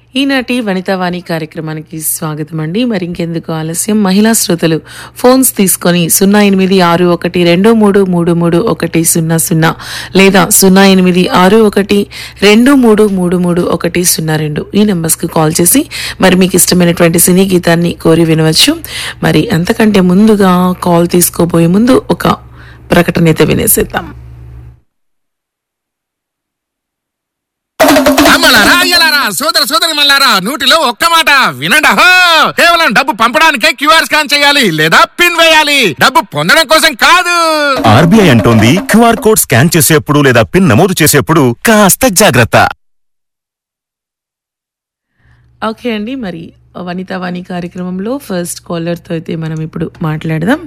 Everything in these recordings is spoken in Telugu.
ఈనాటి వనితావాణి కార్యక్రమానికి స్వాగతం అండి మరి ఇంకెందుకు ఆలస్యం మహిళా శ్రోతలు ఫోన్స్ తీసుకొని సున్నా ఎనిమిది ఆరు ఒకటి రెండు మూడు మూడు మూడు ఒకటి సున్నా సున్నా లేదా సున్నా ఎనిమిది ఆరు ఒకటి రెండు మూడు మూడు మూడు ఒకటి సున్నా రెండు ఈ నెంబర్స్కి కాల్ చేసి మరి మీకు ఇష్టమైనటువంటి సినీ గీతాన్ని కోరి వినవచ్చు మరి అంతకంటే ముందుగా కాల్ తీసుకోబోయే ముందు ఒక ప్రకటన అయితే వినేసేద్దాం అమ్మలారా అయ్యలారా సోదర సోదరి మల్లారా నూటిలో ఒక్క మాట వినండి అహో కేవలం డబ్బు పంపడానికే క్యూఆర్ స్కాన్ చేయాలి లేదా పిన్ వేయాలి డబ్బు పొందడం కోసం కాదు ఆర్బీఐ అంటోంది క్యూఆర్ కోడ్ స్కాన్ చేసేప్పుడు లేదా పిన్ నమోదు చేసేప్పుడు కాస్త జాగ్రత్త ఓకే అండి మరి వనితావాణి కార్యక్రమంలో ఫస్ట్ కాలర్తో అయితే మనం ఇప్పుడు మాట్లాడదాం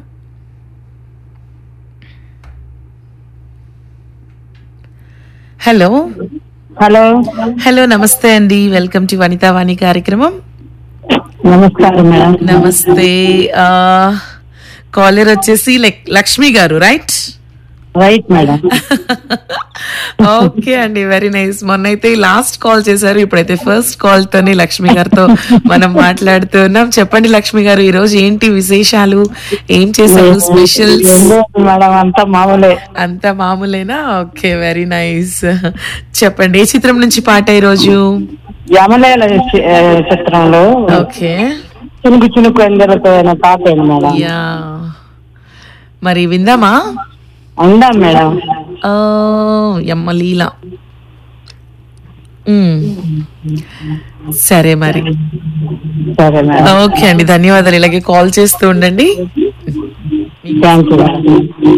హలో హలో హలో నమస్తే అండి వెల్కమ్ టు వనితావాణి కార్యక్రమం నమస్కారం మేడం నమస్తే కాలర్ వచ్చేసి లక్- లక్ష్మి గారు రైట్ రైట్ మేడం ఓకే అండి వెరీ నైస్ మొన్న అయితే లాస్ట్ కాల్ చేశారు ఇప్పుడైతే ఫస్ట్ కాల్ తోనే లక్ష్మి గారితో మనం మాట్లాడుతున్నాం చెప్పండి లక్ష్మి గారు ఈ రోజు ఏంటి విశేషాలు ఏం చేశారు స్పెషల్స్ ఏం లేదు మేడం అంతా మామూలే అంత మామూలేనా ఓకే వెరీ నైస్ చెప్పండి ఏ చిత్రం నుంచి పాట ఈ రోజు యమలేల చి- ఆ, చిత్రంలో ఓకే చినుకు చినుకు ఎందరితో అయిన పాట ఏంది మేడం యా మరి విందామా ఉందాం మేడం ఆ, యమ్మ లీల మ్మ్. సరే మరి సరే మేడం ఓకే అండి ధన్యవాదాలు ఇలాగే కాల్ చేస్తూ ఉండండి థ్యాంక్ యూ మేడం